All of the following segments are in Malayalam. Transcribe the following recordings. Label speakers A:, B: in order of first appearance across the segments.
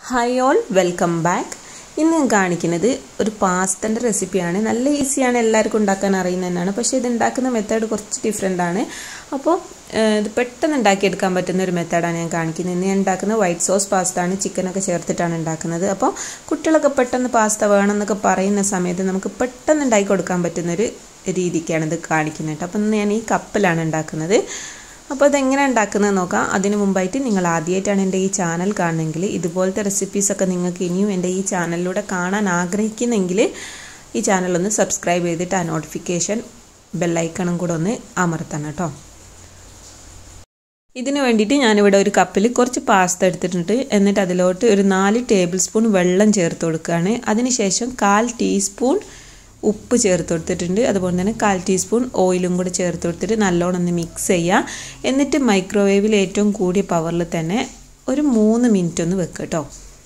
A: ഹായ് ഓൾ വെൽക്കം ബാക്ക് ഇന്ന് ഞാൻ കാണിക്കുന്നത് ഒരു പാസ്തൻ്റെ റെസിപ്പിയാണ് നല്ല ഈസിയാണ് എല്ലാവർക്കും ഉണ്ടാക്കാൻ അറിയുന്ന തന്നെയാണ് പക്ഷേ ഇത് ഉണ്ടാക്കുന്ന മെത്തേഡ് കുറച്ച് ഡിഫറെൻ്റ് ആണ് അപ്പോൾ ഇത് പെട്ടെന്ന് ഉണ്ടാക്കിയെടുക്കാൻ പറ്റുന്ന ഒരു മെത്തേഡാണ് ഞാൻ കാണിക്കുന്നത് ഇന്ന് ഞാൻ ഉണ്ടാക്കുന്നത് വൈറ്റ് സോസ് പാസ്ത ആണ് ചിക്കനൊക്കെ ചേർത്തിട്ടാണ് ഉണ്ടാക്കുന്നത് അപ്പോൾ കുട്ടികളൊക്കെ പെട്ടെന്ന് പാസ്ത വേണമെന്നൊക്കെ പറയുന്ന സമയത്ത് നമുക്ക് പെട്ടെന്ന് ഉണ്ടാക്കി കൊടുക്കാൻ പറ്റുന്നൊരു രീതിക്കാണ് ഇത് കാണിക്കുന്നത് അപ്പം ഇന്ന് ഞാൻ ഈ കപ്പിലാണ് ഉണ്ടാക്കുന്നത് അപ്പോൾ അതെങ്ങനെ ഉണ്ടാക്കുന്നത് നോക്കാം അതിന് മുമ്പായിട്ട് നിങ്ങൾ ആദ്യമായിട്ടാണ് എൻ്റെ ഈ ചാനൽ കാണുന്നതെങ്കിൽ ഇതുപോലത്തെ റെസിപ്പീസൊക്കെ നിങ്ങൾക്ക് ഇനിയും എൻ്റെ ഈ ചാനലിലൂടെ കാണാൻ ആഗ്രഹിക്കുന്നെങ്കിൽ ഈ ചാനലൊന്ന് സബ്സ്ക്രൈബ് ചെയ്തിട്ട് ആ നോട്ടിഫിക്കേഷൻ ബെല്ലൈക്കണും കൂടെ ഒന്ന് അമർത്തണം കേട്ടോ ഇതിന് വേണ്ടിയിട്ട് ഞാനിവിടെ ഒരു കപ്പിൽ കുറച്ച് പാസ്ത എടുത്തിട്ടുണ്ട് എന്നിട്ട് അതിലോട്ട് ഒരു നാല് ടേബിൾ സ്പൂൺ വെള്ളം ചേർത്ത് കൊടുക്കുകയാണ് അതിനുശേഷം കാൽ ടീസ്പൂൺ ഉപ്പ് ചേർത്ത് കൊടുത്തിട്ടുണ്ട് അതുപോലെ തന്നെ കാൽ ടീസ്പൂൺ ഓയിലും കൂടെ ചേർത്ത് കൊടുത്തിട്ട് നല്ലോണം ഒന്ന് മിക്സ് ചെയ്യുക എന്നിട്ട് മൈക്രോവേവിൽ ഏറ്റവും കൂടിയ പവറിൽ തന്നെ ഒരു മൂന്ന് മിനിറ്റ് ഒന്ന് വെക്കുക കേട്ടോ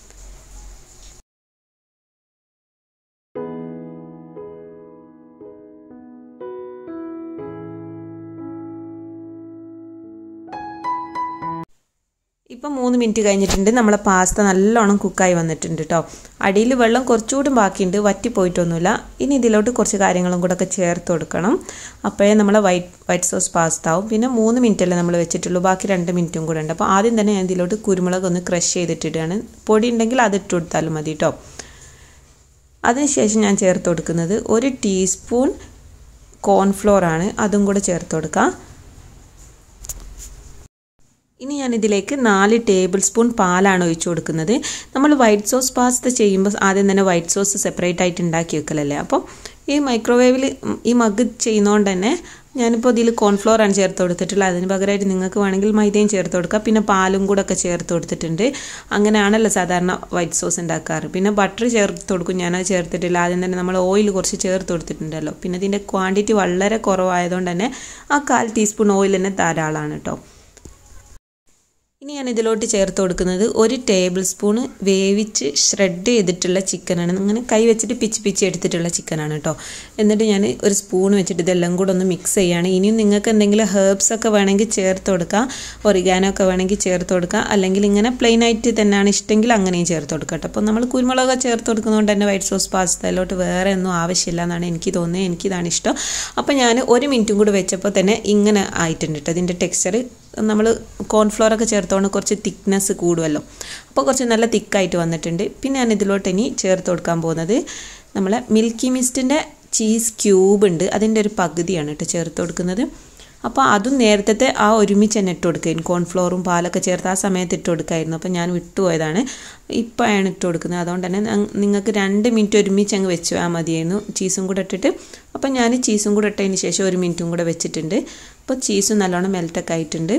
A: ഇപ്പം മൂന്ന് മിനിറ്റ് കഴിഞ്ഞിട്ടുണ്ട് നമ്മളെ പാസ്ത നല്ലോണം കുക്കായി വന്നിട്ടുണ്ട് കേട്ടോ അടിയിൽ വെള്ളം കുറച്ചുകൂടി ബാക്കിയുണ്ട് വറ്റിപ്പോയിട്ടൊന്നുമില്ല ഇനി ഇതിലോട്ട് കുറച്ച് കാര്യങ്ങളും കൂടെ ഒക്കെ ചേർത്ത് കൊടുക്കണം അപ്പോഴേ നമ്മളെ വൈറ്റ് വൈറ്റ് സോസ് പാസ്ത ആവും പിന്നെ മൂന്ന് മിനിറ്റ് അല്ലേ നമ്മൾ വെച്ചിട്ടുള്ളൂ ബാക്കി രണ്ട് മിനിറ്റും കൂടെ ഉണ്ട് അപ്പോൾ ആദ്യം തന്നെ ഞാൻ ഇതിലോട്ട് കുരുമുളക് ഒന്ന് ക്രഷ് ചെയ്തിട്ടിടുകയാണ് പൊടി ഉണ്ടെങ്കിൽ അത് ഇട്ട് കൊടുത്താലും മതി കേട്ടോ അതിനുശേഷം ഞാൻ ചേർത്ത് കൊടുക്കുന്നത് ഒരു ടീസ്പൂൺ കോൺഫ്ലോർ ആണ് അതും കൂടെ ചേർത്ത് കൊടുക്കാം ഇനി ഞാൻ ഇതിലേക്ക് നാല് ടേബിൾ സ്പൂൺ പാലാണ് ഒഴിച്ചു കൊടുക്കുന്നത് നമ്മൾ വൈറ്റ് സോസ് പാസ്ത ചെയ്യുമ്പോൾ ആദ്യം തന്നെ വൈറ്റ് സോസ് സെപ്പറേറ്റ് ആയിട്ട് ഉണ്ടാക്കി വെക്കലല്ലേ അപ്പോൾ ഈ മൈക്രോവേവിൽ ഈ മഗ് ചെയ്യുന്നതുകൊണ്ട് തന്നെ ഞാനിപ്പോൾ ഇതിൽ കോൺഫ്ലോർ ആണ് ചേർത്ത് കൊടുത്തിട്ടുള്ളത് അതിന് പകരമായിട്ട് നിങ്ങൾക്ക് വേണമെങ്കിൽ മൈദയും ചേർത്ത് കൊടുക്കുക പിന്നെ പാലും കൂടെ ഒക്കെ ചേർത്ത് കൊടുത്തിട്ടുണ്ട് അങ്ങനെയാണല്ലോ സാധാരണ വൈറ്റ് സോസ് ഉണ്ടാക്കാറ് പിന്നെ ബട്ടർ ചേർത്ത് കൊടുക്കും ഞാനത് ചേർത്തിട്ടില്ല ആദ്യം തന്നെ നമ്മൾ ഓയിൽ കുറച്ച് ചേർത്ത് കൊടുത്തിട്ടുണ്ടല്ലോ പിന്നെ ഇതിൻ്റെ ക്വാണ്ടിറ്റി വളരെ കുറവായതുകൊണ്ട് തന്നെ ആ കാൽ ടീസ്പൂൺ ഓയിൽ തന്നെ ധാരാളമാണ് കേട്ടോ ഇനി ഞാൻ ഇതിലോട്ട് ചേർത്ത് കൊടുക്കുന്നത് ഒരു ടേബിൾ സ്പൂണ് വേവിച്ച് ഷ്രെഡ് ചെയ്തിട്ടുള്ള ചിക്കനാണ് അങ്ങനെ കൈ വെച്ചിട്ട് പിച്ച് പിച്ച് എടുത്തിട്ടുള്ള ചിക്കനാണ് കേട്ടോ എന്നിട്ട് ഞാൻ ഒരു സ്പൂൺ വെച്ചിട്ട് ഇതെല്ലാം കൂടെ ഒന്ന് മിക്സ് ചെയ്യുകയാണ് ഇനിയും നിങ്ങൾക്ക് എന്തെങ്കിലും ഹേർബ്സ് ഒക്കെ വേണമെങ്കിൽ ചേർത്ത് കൊടുക്കുക ഒറിഗാനോ ഒക്കെ വേണമെങ്കിൽ ചേർത്ത് കൊടുക്കുക അല്ലെങ്കിൽ ഇങ്ങനെ പ്ലെയിൻ ആയിട്ട് തന്നെയാണ് ഇഷ്ടമെങ്കിൽ അങ്ങനെയും ചേർത്ത് കൊടുക്കുക കേട്ടോ അപ്പോൾ നമ്മൾ കുരുമുളക് ചേർത്ത് കൊടുക്കുന്നതുകൊണ്ട് തന്നെ വൈറ്റ് സോസ് പാസ്തയിലോട്ട് വേറെ ഒന്നും ആവശ്യമില്ല എന്നാണ് എനിക്ക് തോന്നുന്നത് എനിക്കിതാണ് ഇഷ്ടം അപ്പോൾ ഞാൻ ഒരു മിനിറ്റും കൂടി വെച്ചപ്പോൾ തന്നെ ഇങ്ങനെ ആയിട്ടുണ്ട് കേട്ടോ ഇതിൻ്റെ ടെക്സ്ചർ നമ്മൾ കോൺഫ്ലോർ ഒക്കെ ചേർത്തോണ്ട് കുറച്ച് തിക്നെസ് കൂടുമല്ലോ അപ്പോൾ കുറച്ച് നല്ല തിക്കായിട്ട് വന്നിട്ടുണ്ട് പിന്നെ ഞാൻ ഇതിലോട്ട് ഇനി ചേർത്ത് കൊടുക്കാൻ പോകുന്നത് നമ്മളെ മിൽക്കി മിസ്റ്റിൻ്റെ ചീസ് ക്യൂബ് ഉണ്ട് അതിൻ്റെ ഒരു പകുതിയാണ് കേട്ടോ ചേർത്ത് കൊടുക്കുന്നത് അപ്പോൾ അതും നേരത്തെ ആ ഒരുമിച്ച് തന്നെ ഇട്ട് കൊടുക്കുകയും കോൺഫ്ലോറും പാലൊക്കെ ചേർത്ത് ആ സമയത്ത് ഇട്ട് കൊടുക്കായിരുന്നു അപ്പോൾ ഞാൻ വിട്ടുപോയതാണ് ഇപ്പോഴാണ് ഇട്ട് കൊടുക്കുന്നത് അതുകൊണ്ട് തന്നെ നിങ്ങൾക്ക് രണ്ട് മിനിറ്റ് ഒരുമിച്ച് അങ്ങ് വെച്ച് പോയാൽ മതിയായിരുന്നു ചീസും കൂടെ ഇട്ടിട്ട് അപ്പോൾ ഞാൻ ചീസും കൂടെ ഇട്ടതിന് ശേഷം ഒരു മിനിറ്റും കൂടെ വെച്ചിട്ടുണ്ട് അപ്പോൾ ചീസും നല്ലോണം മെൽറ്റൊക്കെ ആയിട്ടുണ്ട്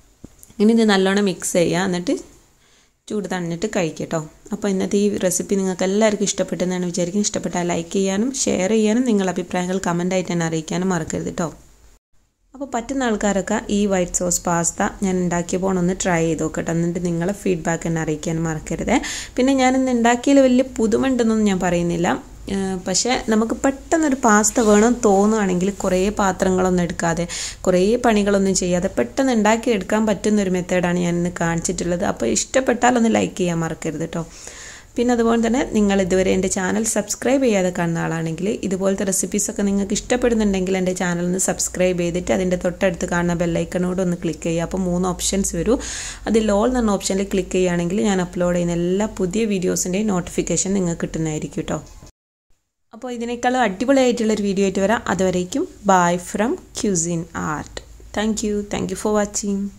A: ഇനി ഇത് നല്ലോണം മിക്സ് ചെയ്യുക എന്നിട്ട് ചൂട് തണിഞ്ഞിട്ട് കഴിക്കട്ടോ അപ്പോൾ ഇന്നത്തെ ഈ റെസിപ്പി നിങ്ങൾക്ക് എല്ലാവർക്കും ഇഷ്ടപ്പെട്ടെന്നാണ് വിചാരിക്കുന്നത് ഇഷ്ടപ്പെട്ടാൽ ലൈക്ക് ചെയ്യാനും ഷെയർ ചെയ്യാനും നിങ്ങളുടെ അഭിപ്രായങ്ങൾ കമൻ്റായിട്ട് തന്നെ അറിയിക്കാനും മറക്കരുത് കേട്ടോ അപ്പോൾ പറ്റുന്ന ആൾക്കാരൊക്കെ ഈ വൈറ്റ് സോസ് പാസ്ത ഞാൻ ഉണ്ടാക്കിയപ്പോൾ ഒന്ന് ട്രൈ ചെയ്ത് നോക്കട്ടെ എന്നിട്ട് നിങ്ങളെ ഫീഡ്ബാക്ക് എന്നെ അറിയിക്കാനും മറക്കരുത് പിന്നെ ഞാനിന്ന് ഉണ്ടാക്കിയതിൽ വലിയ പുതുമുണ്ടെന്നൊന്നും ഞാൻ പറയുന്നില്ല പക്ഷേ നമുക്ക് പെട്ടെന്നൊരു പാസ്ത വേണം തോന്നുകയാണെങ്കിൽ കുറേ പാത്രങ്ങളൊന്നും എടുക്കാതെ കുറേ പണികളൊന്നും ചെയ്യാതെ പെട്ടെന്ന് ഉണ്ടാക്കി എടുക്കാൻ പറ്റുന്ന ഒരു മെത്തേഡാണ് ഞാൻ ഇന്ന് കാണിച്ചിട്ടുള്ളത് അപ്പോൾ ഇഷ്ടപ്പെട്ടാൽ ഒന്ന് ലൈക്ക് ചെയ്യാൻ മറക്കരുത് കേട്ടോ പിന്നെ അതുപോലെ തന്നെ നിങ്ങൾ ഇതുവരെ എൻ്റെ ചാനൽ സബ്സ്ക്രൈബ് ചെയ്യാതെ കാണുന്ന ആളാണെങ്കിൽ ഇതുപോലത്തെ റെസിപ്പീസൊക്കെ നിങ്ങൾക്ക് ഇഷ്ടപ്പെടുന്നുണ്ടെങ്കിൽ എൻ്റെ ചാനൽ ഒന്ന് സബ്സ്ക്രൈബ് ചെയ്തിട്ട് അതിൻ്റെ തൊട്ടടുത്ത് കാണുന്ന ബെല്ലൈക്കണോട് ഒന്ന് ക്ലിക്ക് ചെയ്യുക അപ്പോൾ മൂന്ന് ഓപ്ഷൻസ് വരും അതിൽ ഓൾ എന്ന ഓപ്ഷനിൽ ക്ലിക്ക് ചെയ്യുകയാണെങ്കിൽ ഞാൻ അപ്ലോഡ് ചെയ്യുന്ന എല്ലാ പുതിയ വീഡിയോസിൻ്റെയും നോട്ടിഫിക്കേഷൻ നിങ്ങൾക്ക് കിട്ടുന്നതായിരിക്കും കേട്ടോ അപ്പോൾ ഇതിനേക്കാളും അടിപൊളിയായിട്ടുള്ളൊരു വീഡിയോ ആയിട്ട് വരാം അതുവരേക്കും bye from cuisine art thank you thank you for watching